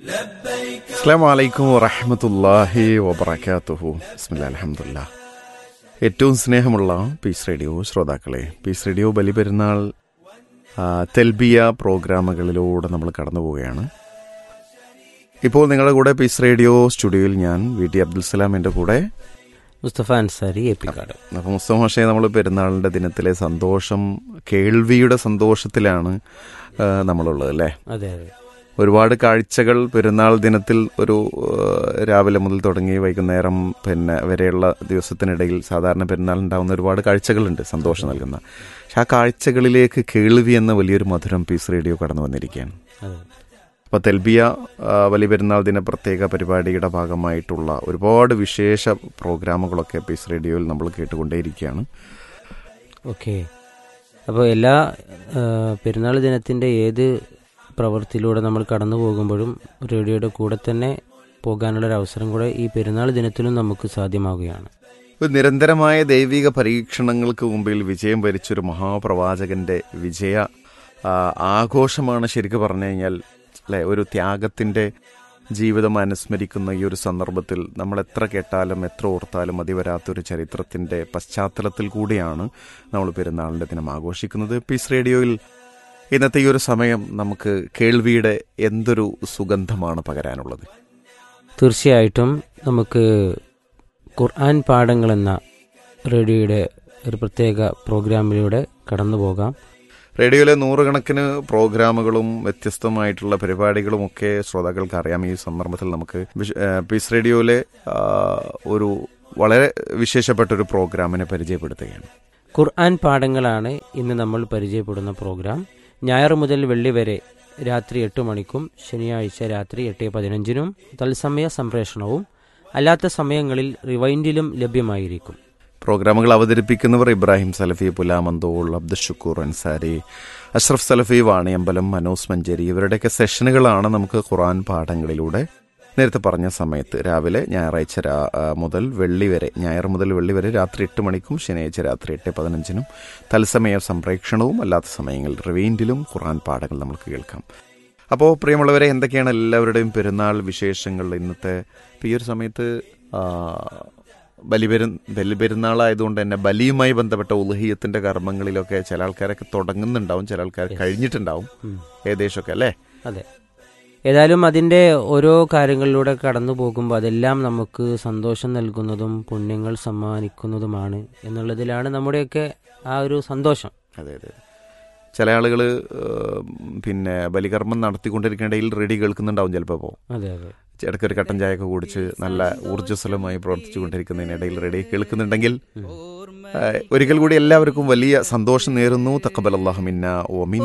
അസ്സാം വലൈക്കും വറഹമത്തല്ലാഹി വബർക്കാത്തുഹു ബിസ്മില്ലാ അലഹമുല്ല ഏറ്റവും സ്നേഹമുള്ള പീസ് റേഡിയോ ശ്രോതാക്കളെ പീസ് റേഡിയോ ബലിപെരുന്നാൾ ആ, തെൽബിയ പ്രോഗ്രാമുകളിലൂടെ നമ്മൾ കടന്നു പോവുകയാണ് ഇപ്പോൾ നിങ്ങളുടെ കൂടെ പീസ് റേഡിയോ സ്റ്റുഡിയോയിൽ ഞാൻ വി ടി അബ്ദുൽ സലാം എൻ്റെ കൂടെ മുസ്തഫ അൻസാരി എപ്പിക്കാട് അപ്പോൾ മുസ്തഫ മാഷെ നമ്മൾ പെരുന്നാളിൻ്റെ ദിനത്തിലെ സന്തോഷം കേൾവിയുടെ സന്തോഷത്തിലാണ് ആ, നമ്മളുള്ളത് അല്ലേ അതെ അതെ ഒരുപാട് കാഴ്ചകൾ പെരുന്നാൾ ദിനത്തിൽ ഒരു ഏഹ്, രാവിലെ മുതൽ തുടങ്ങി വൈകുന്നേരം പിന്നെ വരെയുള്ള ദിവസത്തിനിടയിൽ സാധാരണ പെരുന്നാൾ ഉണ്ടാകുന്ന ഒരുപാട് കാഴ്ചകളുണ്ട് സന്തോഷം നൽകുന്ന പക്ഷെ ആ കാഴ്ചകളിലേക്ക് കേൾവി എന്ന വലിയൊരു മധുരം പീസ് റേഡിയോ കടന്നു വന്നിരിക്കുകയാണ് അതെ അപ്പോൾ തെൽബിയ ആ, വലിയ പെരുന്നാൾ ദിന പ്രത്യേക പരിപാടിയുടെ ഭാഗമായിട്ടുള്ള ഒരുപാട് വിശേഷ പ്രോഗ്രാമുകളൊക്കെ പീസ് റേഡിയോയിൽ നമ്മൾ കേട്ടുകൊണ്ടേയിരിക്കുകയാണ് ഓക്കെ അപ്പോൾ എല്ലാ ആ, പെരുന്നാൾ ദിനത്തിൻ്റെ ഏത് പ്രവൃത്തിയിലൂടെ നമ്മൾ കടന്നു പോകുമ്പോഴും റേഡിയോയുടെ കൂടെ തന്നെ പോകാനുള്ള ഒരു അവസരം കൂടെ ഈ പെരുന്നാൾ ദിനത്തിലും നമുക്ക് സാധ്യമാവുകയാണ് ഒരു നിരന്തരമായ ദൈവിക പരീക്ഷണങ്ങൾക്ക് മുമ്പിൽ വിജയം വരിച്ചൊരു മഹാപ്രവാചകന്റെ വിജയ ആ, ആഘോഷമാണ് ശരിക്കും പറഞ്ഞു കഴിഞ്ഞാൽ അല്ലെ ഒരു ത്യാഗത്തിന്റെ ജീവിതം അനുസ്മരിക്കുന്ന ഈ ഒരു സന്ദർഭത്തിൽ നമ്മൾ എത്ര കേട്ടാലും എത്ര ഓർത്താലും മതി വരാത്തൊരു ചരിത്രത്തിന്റെ പശ്ചാത്തലത്തിൽ കൂടിയാണ് നമ്മൾ പെരുന്നാളിന്റെ ദിനം ആഘോഷിക്കുന്നത് പീസ് റേഡിയോയിൽ ഇന്നത്തെ ഈ ഒരു സമയം നമുക്ക് കേൾവിയുടെ എന്തൊരു സുഗന്ധമാണ് പകരാനുള്ളത് തീർച്ചയായിട്ടും നമുക്ക് ഖുർആൻ പാഠങ്ങൾ എന്ന റേഡിയോയുടെ ഒരു പ്രത്യേക പ്രോഗ്രാമിലൂടെ കടന്നു പോകാം റേഡിയോയിലെ നൂറുകണക്കിന് പ്രോഗ്രാമുകളും വ്യത്യസ്തമായിട്ടുള്ള പരിപാടികളും ഒക്കെ ശ്രോതാക്കൾക്ക് അറിയാം ഈ സന്ദർഭത്തിൽ നമുക്ക് വിശ- ഏഹ് പീസ് റേഡിയോയിലെ ആ, ഒരു വളരെ വിശേഷപ്പെട്ട ഒരു പ്രോഗ്രാമിനെ പരിചയപ്പെടുത്തുകയാണ് ഖുർആൻ പാഠങ്ങളാണ് ഇന്ന് നമ്മൾ പരിചയപ്പെടുന്ന പ്രോഗ്രാം ഞായർ മുതൽ വെള്ളി വരെ രാത്രി എട്ട് മണിക്കും ശനിയാഴ്ച രാത്രി എട്ട് പതിനഞ്ചിനും തത്സമയ സംപ്രേഷണവും അല്ലാത്ത സമയങ്ങളിൽ റിവൈൻഡിലും ലഭ്യമായിരിക്കും പ്രോഗ്രാമുകൾ അവതരിപ്പിക്കുന്നവർ ഇബ്രാഹിം സലഫി പുലാമന്തോൾ അബ്ദുൽ ഷുക്കൂർ അൻസാരി അഷ്റഫ് സലഫി വാണിയമ്പലം മനോസ് മഞ്ചേരി ഇവരുടെയൊക്കെ സെഷനുകളാണ് നമുക്ക് ഖുറാൻ പാഠങ്ങളിലൂടെ നേരത്തെ പറഞ്ഞ സമയത്ത് രാവിലെ ഞായറാഴ്ച രാ- ആ, മുതൽ വെള്ളി വരെ ഞായർ മുതൽ വെള്ളി വരെ രാത്രി എട്ട് മണിക്കും ശനിയാഴ്ച രാത്രി എട്ട് പതിനഞ്ചിനും തത്സമയ സംപ്രേക്ഷണവും അല്ലാത്ത സമയങ്ങളിൽ റിവൈൻഡിലും ഖുറാൻ പാഠങ്ങൾ നമുക്ക് കേൾക്കാം അപ്പോൾ പ്രിയമുള്ളവരെ എന്തൊക്കെയാണ് എല്ലാവരുടെയും പെരുന്നാൾ വിശേഷങ്ങൾ ഇന്നത്തെ ഇപ്പം ഈ ഒരു സമയത്ത് ആ, ബലിപെരു ബലിപെരുന്നാളായതുകൊണ്ട് തന്നെ ബലിയുമായി ബന്ധപ്പെട്ട ഉലഹീയത്തിന്റെ കർമ്മങ്ങളിലൊക്കെ ചില ആൾക്കാരൊക്കെ തുടങ്ങുന്നുണ്ടാവും ചില ആൾക്കാർ കഴിഞ്ഞിട്ടുണ്ടാവും ഉം. ഏകദേശമൊക്കെ അല്ലേ അതെ ഏതായാലും അതിൻ്റെ ഓരോ കാര്യങ്ങളിലൂടെ കടന്നു പോകുമ്പോൾ അതെല്ലാം നമുക്ക് സന്തോഷം നൽകുന്നതും പുണ്യങ്ങൾ സമ്മാനിക്കുന്നതുമാണ് എന്നുള്ളതിലാണ് നമ്മുടെയൊക്കെ ആ ഒരു സന്തോഷം അതെ അതെ ചില ആളുകൾ പിന്നെ ബലികർമ്മം നടത്തിക്കൊണ്ടിരിക്കേണ്ടതിൽ റെഡി കേൾക്കുന്നുണ്ടാവും ചിലപ്പോൾ ഇപ്പോൾ അതെ അതെ ഇടയ്ക്കൊരു കട്ടൻ ചായയൊക്കെ കുടിച്ച് നല്ല ഊർജ്ജസ്വലമായി പ്രവർത്തിച്ചു കൊണ്ടിരിക്കുന്നതിനിടയിൽ റെഡി കേൾക്കുന്നുണ്ടെങ്കിൽ ആ, ഒരിക്കൽ കൂടി എല്ലാവർക്കും വലിയ സന്തോഷം നേരുന്നു തക്കബൽ അള്ളാഹുമിന്ന ഒമിൻ